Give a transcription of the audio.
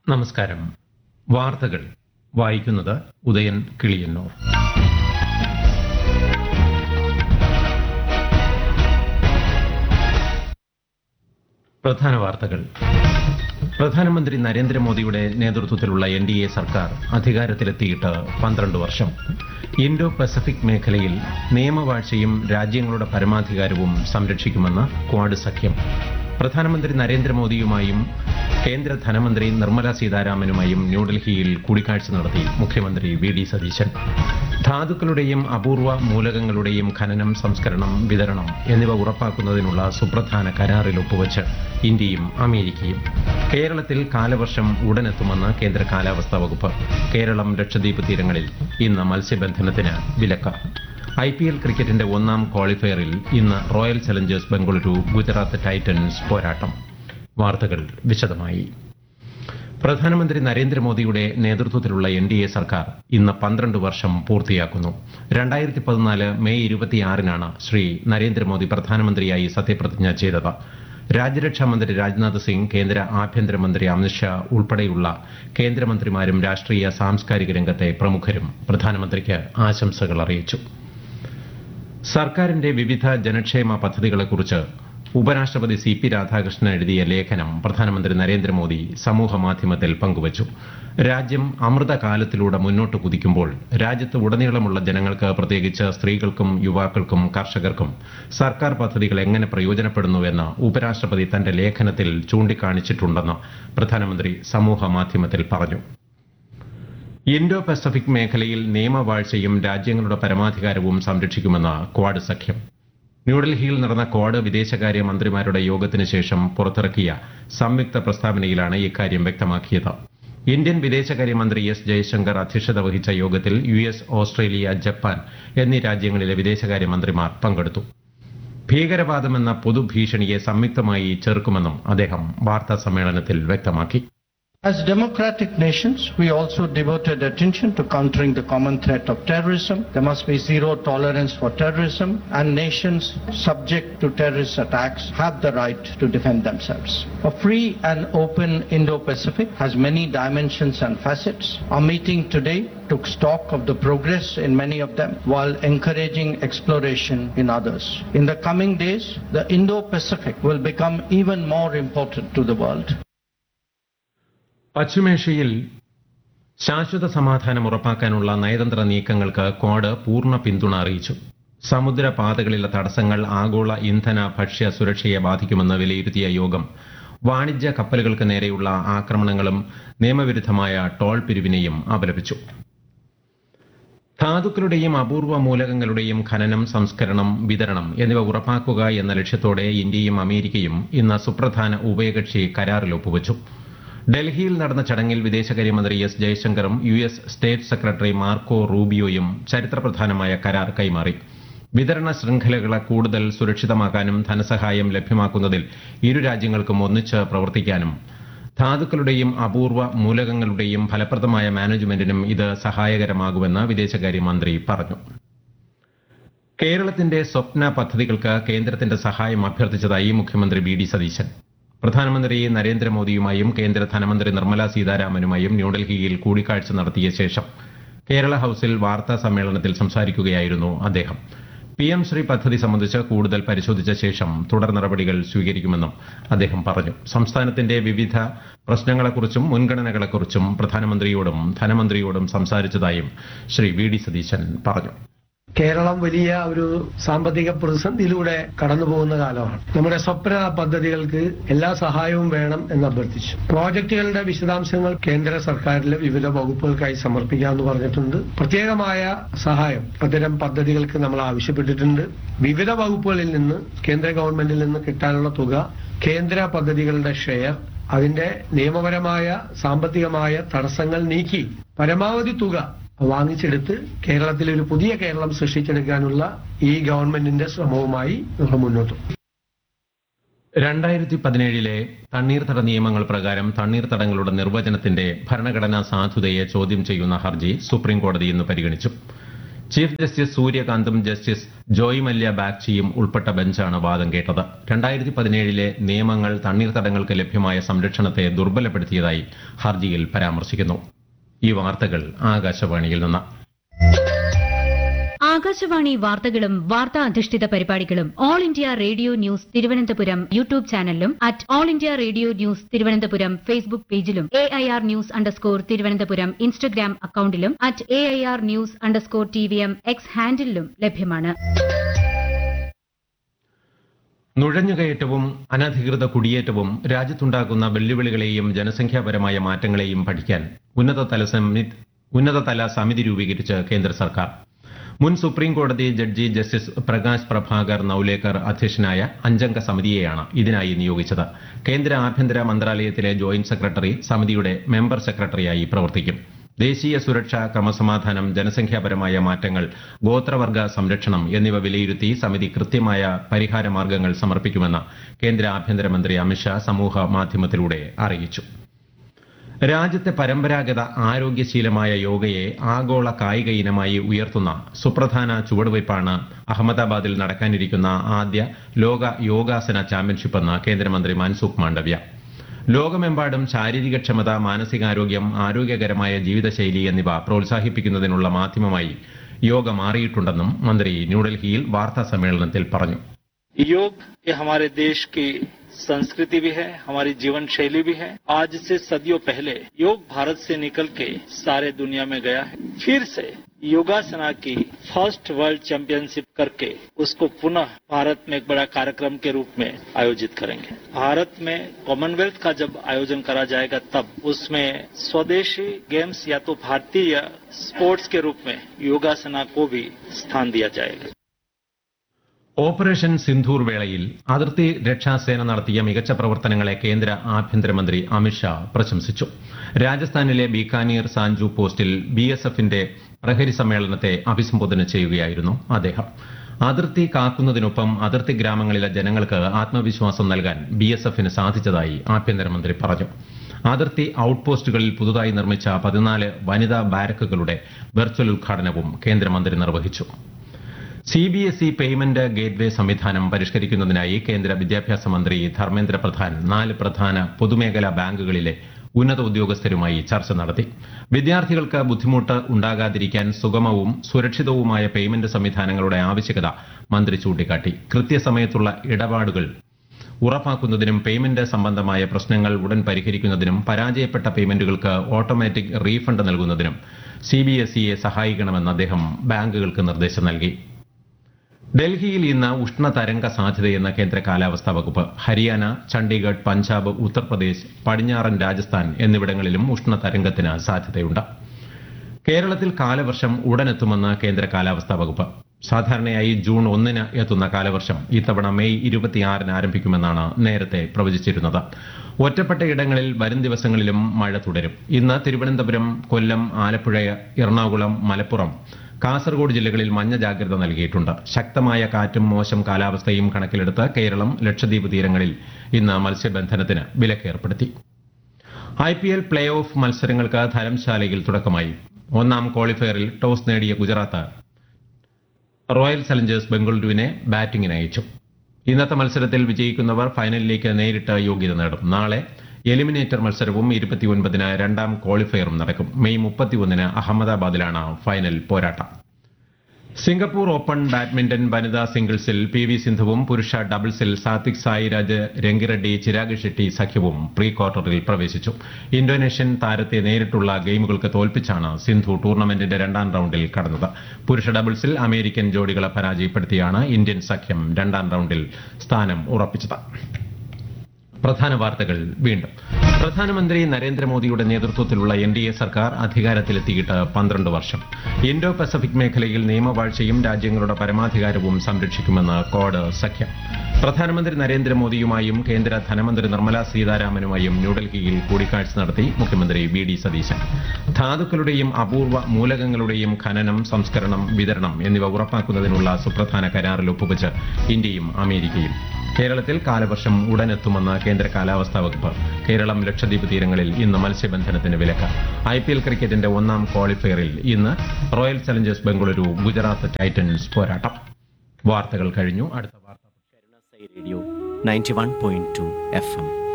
നമസ്കാരം വാർത്തകൾ വായിക്കുന്നത് ഉദയൻ കിളിയന്നൂർ പ്രധാന വാർത്തകൾ പ്രധാനമന്ത്രി നരേന്ദ്രമോദിയുടെ നേതൃത്വത്തിലുള്ള എൻ ഡി എ സർക്കാർ അധികാരത്തിലെത്തിയിട്ട് പന്ത്രണ്ട് വർഷം ഇൻഡോ പസഫിക് മേഖലയിൽ നിയമവാഴ്ചയും രാജ്യങ്ങളുടെ പരമാധികാരവും സംരക്ഷിക്കുമെന്ന് ക്വാഡ് സഖ്യം പ്രധാനമന്ത്രി നരേന്ദ്രമോദിയുമായും കേന്ദ്ര ധനമന്ത്രി നിർമ്മല സീതാരാമനുമായും ന്യൂഡൽഹിയിൽ കൂടിക്കാഴ്ച നടത്തി മുഖ്യമന്ത്രി വി ഡി സതീശൻ ധാതുക്കളുടെയും അപൂർവ മൂലകങ്ങളുടെയും ഖനനം സംസ്കരണം വിതരണം എന്നിവ ഉറപ്പാക്കുന്നതിനുള്ള സുപ്രധാന കരാറിൽ ഒപ്പുവച്ച് ഇന്ത്യയും അമേരിക്കയും കേരളത്തിൽ കാലവർഷം ഉടനെത്തുമെന്ന് കേന്ദ്ര കാലാവസ്ഥാ വകുപ്പ് കേരളം ലക്ഷദ്വീപ് തീരങ്ങളിൽ ഇന്ന് മത്സ്യബന്ധനത്തിന് വിലക്ക് ഐ പി എൽ ക്രിക്കറ്റിന്റെ ഒന്നാം ക്വാളിഫയറിൽ ഇന്ന് Royal Challengers Bengaluru Gujarat Titans പോരാട്ടം വാർത്തകൾ വിശദമായി പ്രധാനമന്ത്രി നരേന്ദ്രമോദിയുടെ നേതൃത്വത്തിലുള്ള എൻ ഡി എ സർക്കാർ ഇന്ന് പന്ത്രണ്ട് വർഷം പൂർത്തിയാക്കുന്നു രണ്ടായിരത്തി പതിനാല് മെയ് ഇരുപത്തിയാറിനാണ് ശ്രീ നരേന്ദ്രമോദി പ്രധാനമന്ത്രിയായി സത്യപ്രതിജ്ഞ ചെയ്തത് രാജ്യരക്ഷാ മന്ത്രി രാജ്നാഥ് സിംഗ് കേന്ദ്ര ആഭ്യന്തരമന്ത്രി അമിത്ഷാ ഉൾപ്പെടെയുള്ള കേന്ദ്രമന്ത്രിമാരും രാഷ്ട്രീയ സാംസ്കാരിക രംഗത്തെ പ്രമുഖരും പ്രധാനമന്ത്രിക്ക് ആശംസകൾ അറിയിച്ചു സർക്കാരിന്റെ വിവിധ ജനക്ഷേമ പദ്ധതികളെക്കുറിച്ച് ഉപരാഷ്ട്രപതി സി പി രാധാകൃഷ്ണൻ എഴുതിയ ലേഖനം പ്രധാനമന്ത്രി നരേന്ദ്രമോദി സമൂഹ മാധ്യമത്തിൽ പങ്കുവച്ചു രാജ്യം അമൃതകാലത്തിലൂടെ മുന്നോട്ട് കുതിക്കുമ്പോൾ രാജ്യത്ത് ഉടനീളമുള്ള ജനങ്ങൾക്ക് പ്രത്യേകിച്ച് സ്ത്രീകൾക്കും യുവാക്കൾക്കും കർഷകർക്കും സർക്കാർ പദ്ധതികൾ എങ്ങനെ പ്രയോജനപ്പെടുന്നുവെന്ന് ഉപരാഷ്ട്രപതി തന്റെ ലേഖനത്തിൽ ചൂണ്ടിക്കാണിച്ചിട്ടുണ്ടെന്ന് പ്രധാനമന്ത്രി സമൂഹ മാധ്യമത്തിൽ പറഞ്ഞു ഇൻഡോ പസഫിക് മേഖലയിൽ നിയമവാഴ്ചയും രാജ്യങ്ങളുടെ പരമാധികാരവും സംരക്ഷിക്കുമെന്ന് ക്വാഡ് സഖ്യം ന്യൂഡൽഹിയിൽ നടന്ന ക്വാഡ് വിദേശകാര്യ മന്ത്രിമാരുടെ യോഗത്തിന് ശേഷം പുറത്തിറക്കിയ സംയുക്ത പ്രസ്താവനയിലാണ് ഇക്കാര്യം വ്യക്തമാക്കിയത് ഇന്ത്യൻ വിദേശകാര്യമന്ത്രി എസ് ജയശങ്കർ അധ്യക്ഷത വഹിച്ച യോഗത്തിൽ യു എസ് ഓസ്ട്രേലിയ ജപ്പാൻ എന്നീ രാജ്യങ്ങളിലെ വിദേശകാര്യ മന്ത്രിമാർ പങ്കെടുത്തു ഭീകരവാദമെന്ന പൊതുഭീഷണിയെ സംയുക്തമായി ചെറുക്കുമെന്നും അദ്ദേഹം വാർത്താ സമ്മേളനത്തിൽ വ്യക്തമാക്കി As democratic nations, we also devoted attention to countering the common threat of terrorism. There must be zero tolerance for terrorism, and nations subject to terrorist attacks have the right to defend themselves. A free and open Indo-Pacific has many dimensions and facets. Our meeting today took stock of the progress in many of them while encouraging exploration in others. In the coming days, the Indo-Pacific will become even more important to the world. പശ്ചിമേഷ്യയിൽ ശാശ്വത സമാധാനം ഉറപ്പാക്കാനുള്ള നയതന്ത്ര നീക്കങ്ങൾക്ക് quad പൂർണ്ണ പിന്തുണ അറിയിച്ചു സമുദ്രപാതകളിലെ തടസ്സങ്ങൾ ആഗോള ഇന്ധന ഭക്ഷ്യ സുരക്ഷയെ ബാധിക്കുമെന്ന് വിലയിരുത്തിയ യോഗം വാണിജ്യ കപ്പലുകൾക്ക് നേരെയുള്ള ആക്രമണങ്ങളും നിയമവിരുദ്ധമായ ടോൾ പിരിവിനെയും അപലപിച്ചു ധാതുക്കളുടെയും അപൂർവ മൂലകങ്ങളുടെയും ഖനനം സംസ്കരണം വിതരണം എന്നിവ ഉറപ്പാക്കുക എന്ന ലക്ഷ്യത്തോടെ ഇന്ത്യയും അമേരിക്കയും ഇന്ന് സുപ്രധാന ഉഭയകക്ഷി കരാറിൽ ഒപ്പുവച്ചു ഡൽഹിയിൽ നടന്ന ചടങ്ങിൽ വിദേശകാര്യമന്ത്രി എസ് ജയശങ്കറും U S state secretary Marco റൂബിയോയും ചരിത്രപ്രധാനമായ കരാർ കൈമാറി വിതരണ ശൃംഖലകളെ കൂടുതൽ സുരക്ഷിതമാക്കാനും ധനസഹായം ലഭ്യമാക്കുന്നതിൽ ഇരു രാജ്യങ്ങൾക്കും ഒന്നിച്ച് പ്രവർത്തിക്കാനും ധാതുക്കളുടെയും അപൂർവ മൂലകങ്ങളുടെയും ഫലപ്രദമായ മാനേജ്മെന്റിനും ഇത് സഹായകരമാകുമെന്ന് വിദേശകാര്യമന്ത്രി പറഞ്ഞു കേരളത്തിന്റെ സ്വപ്ന പദ്ധതികൾക്ക് കേന്ദ്രത്തിന്റെ സഹായം അഭ്യർത്ഥിച്ചതായി മുഖ്യമന്ത്രി വി ഡി സതീശൻ പ്രധാനമന്ത്രി നരേന്ദ്രമോദിയുമായും കേന്ദ്ര ധനമന്ത്രി നിർമ്മല സീതാരാമനുമായും ന്യൂഡൽഹിയിൽ കൂടിക്കാഴ്ച നടത്തിയ ശേഷം കേരള ഹൌസിൽ വാർത്താ സമ്മേളനത്തിൽ സംസാരിക്കുകയായിരുന്നു അദ്ദേഹം പി എം ശ്രീ പദ്ധതി സംബന്ധിച്ച് കൂടുതൽ പരിശോധിച്ച ശേഷം തുടർ നടപടികൾ സ്വീകരിക്കുമെന്നും അദ്ദേഹം പറഞ്ഞു സംസ്ഥാനത്തിന്റെ വിവിധ പ്രശ്നങ്ങളെക്കുറിച്ചും മുൻഗണനകളെക്കുറിച്ചും പ്രധാനമന്ത്രിയോടും ധനമന്ത്രിയോടും സംസാരിച്ചതായും ശ്രീ വി ഡി സതീശൻ പറഞ്ഞു കേരളം വലിയ ഒരു സാമ്പത്തിക പ്രതിസന്ധിയിലൂടെ കടന്നു പോകുന്ന കാലമാണ് നമ്മുടെ സ്വപ്ന പദ്ധതികൾക്ക് എല്ലാ സഹായവും വേണം എന്ന് അഭ്യർത്ഥിച്ചു പ്രോജക്റ്റുകളുടെ വിശദാംശങ്ങൾ കേന്ദ്ര സർക്കാരിലെ വിവിധ വകുപ്പുകൾക്കായി സമർപ്പിക്കാമെന്ന് പറഞ്ഞിട്ടുണ്ട് പ്രത്യേകമായ സഹായം അത്തരം പദ്ധതികൾക്ക് നമ്മൾ ആവശ്യപ്പെട്ടിട്ടുണ്ട് വിവിധ വകുപ്പുകളിൽ നിന്ന് കേന്ദ്ര ഗവൺമെന്റിൽ നിന്ന് കിട്ടാനുള്ള തുക കേന്ദ്ര പദ്ധതികളുടെ ഷെയർ അതിന്റെ നിയമപരമായ സാമ്പത്തികമായ തടസ്സങ്ങൾ നീക്കി പരമാവധി തുക വാങ്ങിച്ചെടുത്ത് കേരളത്തിൽ ഒരു പുതിയ കേരളം സൃഷ്ടിച്ചെടുക്കാനുള്ള ഈ ഗവൺമെന്റിന്റെ ശ്രമവുമായി നമ്മൾ മുന്നോട്ട് പോകും. രണ്ടായിരത്തി പതിനേഴിലെ തണ്ണീർത്തട നിയമങ്ങൾ പ്രകാരം തണ്ണീർത്തടങ്ങളുടെ നിർവചനത്തിന്റെ ഭരണഘടനാ സാധുതയെ ചോദ്യം ചെയ്യുന്ന ഹർജി സുപ്രീം കോടതി ഇന്ന് പരിഗണിച്ചു ചീഫ് ജസ്റ്റിസ് സൂര്യകാന്തും ജസ്റ്റിസ് ജോയ് മല്യ ബാഗ്ചിയും ഉൾപ്പെട്ട ബെഞ്ചാണ് വാദം കേട്ടത് രണ്ടായിരത്തി പതിനേഴിലെ നിയമങ്ങൾ തണ്ണീർത്തടങ്ങൾക്ക് ലഭ്യമായ സംരക്ഷണത്തെ ദുർബലപ്പെടുത്തിയതായി ഹർജിയിൽ പരാമർശിക്കുന്നു ഈ വാർത്തകൾ ആകാശവാണിയിൽ നിന്ന് ആകാശവാണി വാർത്തകളും വാർത്താ അധിഷ്ഠിത പരിപാടികളും All India Radio News Thiruvananthapuram YouTube ചാനലിലും at All India Radio News Thiruvananthapuram Facebook പേജിലും A I R news underscore Thiruvananthapuram Instagram അക്കൌണ്ടിലും at A I R news underscore T V M X ഹാൻഡിലും ലഭ്യമാണ് നുഴഞ്ഞുകയറ്റവും അനധികൃത കുടിയേറ്റവും രാജ്യത്തുണ്ടാക്കുന്ന വെല്ലുവിളികളെയും ജനസംഖ്യാപരമായ മാറ്റങ്ങളെയും പഠിക്കാൻ ഉന്നതതല സമിതി ഉന്നതതല സമിതി രൂപീകരിച്ച് കേന്ദ്ര സർക്കാർ മുൻ സുപ്രീം കോടതി ജഡ്ജി ജസ്റ്റിസ് പ്രകാശ് പ്രഭാകർ നൌലേക്കർ അധ്യക്ഷനായ അഞ്ചംഗ സമിതിയെയാണ് ഇതിനായി നിയോഗിച്ചത് കേന്ദ്ര ആഭ്യന്തര മന്ത്രാലയത്തിലെ ജോയിന്റ് സെക്രട്ടറി സമിതിയുടെ മെമ്പർ സെക്രട്ടറിയായി പ്രവർത്തിക്കും ദേശീയ സുരക്ഷ ക്രമസമാധാനം ജനസംഖ്യാപരമായ മാറ്റങ്ങൾ ഗോത്രവർഗ സംരക്ഷണം എന്നിവ വിലയിരുത്തി സമിതി കൃത്യമായ പരിഹാര മാർഗങ്ങൾ സമർപ്പിക്കുമെന്ന് കേന്ദ്ര ആഭ്യന്തരമന്ത്രി അമിത്ഷാ സമൂഹ മാധ്യമത്തിലൂടെ അറിയിച്ചു രാജ്യത്തെ പരമ്പരാഗത ആരോഗ്യശീലമായ യോഗയെ ആഗോള കായിക ഇനമായി ഉയർത്തുന്ന സുപ്രധാന ചുവടുവയ്പ്പാണ് അഹമ്മദാബാദിൽ നടക്കാനിരിക്കുന്ന ആദ്യ ലോക യോഗാസന ചാമ്പ്യൻഷിപ്പെന്ന് കേന്ദ്രമന്ത്രി മൻസുഖ് മാണ്ഡവ്യ ലോകമെമ്പാടും ശാരീരികക്ഷമത മാനസികാരോഗ്യം ആരോഗ്യകരമായ ജീവിതശൈലി എന്നിവ പ്രോത്സാഹിപ്പിക്കുന്നതിനുള്ള മാധ്യമമായി യോഗ മാറിയിട്ടുണ്ടെന്നും മന്ത്രി ന്യൂഡൽഹിയിൽ വാർത്താ സമ്മേളനത്തിൽ പറഞ്ഞു योग ये हमारे देश की संस्कृति भी है हमारी जीवन शैली भी है आज से सदियों पहले योग भारत से निकल के सारे दुनिया में गया है फिर से योगासना की फर्स्ट वर्ल्ड चैंपियनशिप करके उसको पुनः भारत में एक बड़ा कार्यक्रम के रूप में आयोजित करेंगे भारत में कॉमनवेल्थ का जब आयोजन करा जाएगा तब उसमें स्वदेशी गेम्स या तो भारतीय स्पोर्ट्स के रूप में योगासना को भी स्थान दिया जाएगा ഓപ്പറേഷൻ സിന്ധൂർ വേളയിൽ അതിർത്തി രക്ഷാസേന നടത്തിയ മികച്ച പ്രവർത്തനങ്ങളെ കേന്ദ്ര ആഭ്യന്തരമന്ത്രി അമിത്ഷാ പ്രശംസിച്ചു രാജസ്ഥാനിലെ ബീക്കാനീർ സാഞ്ചു പോസ്റ്റിൽ ബി എസ് എഫിന്റെ പ്രഹരി സമ്മേളനത്തെ അഭിസംബോധന ചെയ്യുകയായിരുന്നു അദ്ദേഹം അതിർത്തി കാക്കുന്നതിനൊപ്പം അതിർത്തി ഗ്രാമങ്ങളിലെ ജനങ്ങൾക്ക് ആത്മവിശ്വാസം നൽകാൻ ബി എസ് എഫിന് സാധിച്ചതായി ആഭ്യന്തരമന്ത്രി പറഞ്ഞു അതിർത്തി ഔട്ട്പോസ്റ്റുകളിൽ പുതുതായി നിർമ്മിച്ച പതിനാല് വനിതാ ബാരക്കുകളുടെ വെർച്വൽ ഉദ്ഘാടനവും കേന്ദ്രമന്ത്രി നിർവഹിച്ചു C B S E payment gateway സംവിധാനം പരിഷ്കരിക്കുന്നതിനായി കേന്ദ്ര വിദ്യാഭ്യാസ മന്ത്രി ധർമ്മേന്ദ്ര പ്രധാൻ നാല് പ്രധാന പൊതുമേഖലാ ബാങ്കുകളിലെ ഉന്നത ഉദ്യോഗസ്ഥരുമായി ചർച്ച നടത്തി വിദ്യാർത്ഥികൾക്ക് ബുദ്ധിമുട്ട് ഉണ്ടാകാതിരിക്കാൻ സുഗമവും സുരക്ഷിതവുമായ പേയ്മെന്റ് സംവിധാനങ്ങളുടെ ആവശ്യകത മന്ത്രി ചൂണ്ടിക്കാട്ടി കൃത്യസമയത്തുള്ള ഇടപാടുകൾ ഉറപ്പാക്കുന്നതിനും പേയ്മെന്റ് സംബന്ധമായ പ്രശ്നങ്ങൾ ഉടൻ പരിഹരിക്കുന്നതിനും പരാജയപ്പെട്ട പേയ്മെന്റുകൾക്ക് ഓട്ടോമാറ്റിക് റീഫണ്ട് നൽകുന്നതിനും സിബിഎസ്ഇയെ സഹായിക്കണമെന്ന് അദ്ദേഹം ബാങ്കുകൾക്ക് നിർദ്ദേശം നൽകി ഡൽഹിയിൽ ഇന്ന് ഉഷ്ണതരംഗ സാധ്യതയെന്ന് കേന്ദ്ര കാലാവസ്ഥാ വകുപ്പ് ഹരിയാന ചണ്ഡീഗഡ് പഞ്ചാബ് ഉത്തർപ്രദേശ് പടിഞ്ഞാറൻ രാജസ്ഥാൻ എന്നിവിടങ്ങളിലും ഉഷ്ണതരംഗത്തിന് സാധ്യതയുണ്ട് കേരളത്തിൽ കാലവർഷം ഉടനെത്തുമെന്ന് കേന്ദ്ര കാലാവസ്ഥാ വകുപ്പ് സാധാരണയായി ജൂൺ ഒന്നിന് എത്തുന്ന കാലവർഷം ഇത്തവണ മെയ് ഇരുപത്തിയാറിന് ആരംഭിക്കുമെന്നാണ് നേരത്തെ പ്രവചിച്ചിരുന്നത് ഒറ്റപ്പെട്ട ഇടങ്ങളിൽ വരും ദിവസങ്ങളിലും മഴ തുടരും ഇന്ന് തിരുവനന്തപുരം കൊല്ലം ആലപ്പുഴ എറണാകുളം മലപ്പുറം കാസർഗോഡ് ജില്ലകളിൽ മഞ്ഞ ജാഗ്രത നൽകിയിട്ടുണ്ട് ശക്തമായ കാറ്റും മോശം കാലാവസ്ഥയും കണക്കിലെടുത്ത് കേരളം ലക്ഷദ്വീപ് തീരങ്ങളിൽ ഇന്ന് മത്സ്യബന്ധനത്തിന് വിലക്കേർപ്പെടുത്തി I P L play off മത്സരങ്ങൾക്ക് ധരംശാലയിൽ തുടക്കമായി ഒന്നാം ക്വാളിഫയറിൽ ടോസ് നേടിയ ഗുജറാത്ത് റോയൽ ചലഞ്ചേഴ്സ് ബംഗളൂരുവിനെ ബാറ്റിംഗിന് അയച്ചു ഇന്നത്തെ മത്സരത്തിൽ വിജയിക്കുന്നവർ ഫൈനലിലേക്ക് നേരിട്ട് യോഗ്യത നേടും നാളെ എലിമിനേറ്റർ മത്സരവും ഇരുപത്തിയൊൻപതിന് രണ്ടാം ക്വാളിഫയറും നടക്കും മെയ് മുപ്പത്തിയൊന്നിന് അഹമ്മദാബാദിലാണ് ഫൈനൽ പോരാട്ടം സിംഗപ്പൂർ ഓപ്പൺ ബാഡ്മിന്റൺ വനിതാ സിംഗിൾസിൽ പി വി സിന്ധുവും പുരുഷ ഡബിൾസിൽ സാത്വിക് സായിരാജ് രംഗിറെഡ്ഡി ചിരാഗ് ഷെട്ടി സഖ്യവും പ്രീ ക്വാർട്ടറിൽ പ്രവേശിച്ചു ഇന്തോനേഷ്യൻ താരത്തെ നേരിട്ടുള്ള ഗെയിമുകൾക്ക് തോൽപ്പിച്ചാണ് സിന്ധു ടൂർണമെന്റിന്റെ രണ്ടാം റൌണ്ടിൽ കടന്നത് പുരുഷ ഡബിൾസിൽ അമേരിക്കൻ ജോഡികളെ പരാജയപ്പെടുത്തിയാണ് ഇന്ത്യൻ സഖ്യം രണ്ടാം റൌണ്ടിൽ സ്ഥാനം ഉറപ്പിച്ചത് പ്രധാന വാർത്തകൾ വീണ്ടും പ്രധാനമന്ത്രി നരേന്ദ്രമോദിയുടെ നേതൃത്വത്തിലുള്ള എൻ ഡി എ സർക്കാർ അധികാരത്തിലെത്തിയിട്ട് പന്ത്രണ്ട് വർഷം ഇൻഡോ പസഫിക് മേഖലയിൽ നിയമവാഴ്ചയും രാജ്യങ്ങളുടെ പരമാധികാരവും സംരക്ഷിക്കുമെന്ന് കോഡ് സഖ്യം പ്രധാനമന്ത്രി നരേന്ദ്രമോദിയുമായും കേന്ദ്ര ധനമന്ത്രി നിർമ്മലാ സീതാരാമനുമായും ന്യൂഡൽഹിയിൽ കൂടിക്കാഴ്ച നടത്തി മുഖ്യമന്ത്രി വി ഡി സതീശൻ ധാതുക്കളുടെയും അപൂർവ മൂലകങ്ങളുടെയും ഖനനം സംസ്കരണം വിതരണം എന്നിവ ഉറപ്പാക്കുന്നതിനുള്ള സുപ്രധാന കരാറിൽ ഒപ്പുവച്ച് ഇന്ത്യയും അമേരിക്കയും കേരളത്തിൽ കാലവർഷം ഉടനെത്തുമെന്ന് കേന്ദ്ര കാലാവസ്ഥാ വകുപ്പ് കേരളം ലക്ഷദ്വീപ് തീരങ്ങളിൽ ഇന്ന് മത്സ്യബന്ധനത്തിന് വിലക്ക് ഐ പി എൽ ക്രിക്കറ്റിന്റെ ഒന്നാം ക്വാളിഫയറിൽ ഇന്ന് Royal Challengers Bengaluru Gujarat Titans പോരാട്ടം വാർത്തകൾ കഴിഞ്ഞു അടുത്ത വാർത്ത radio ninety one point two F M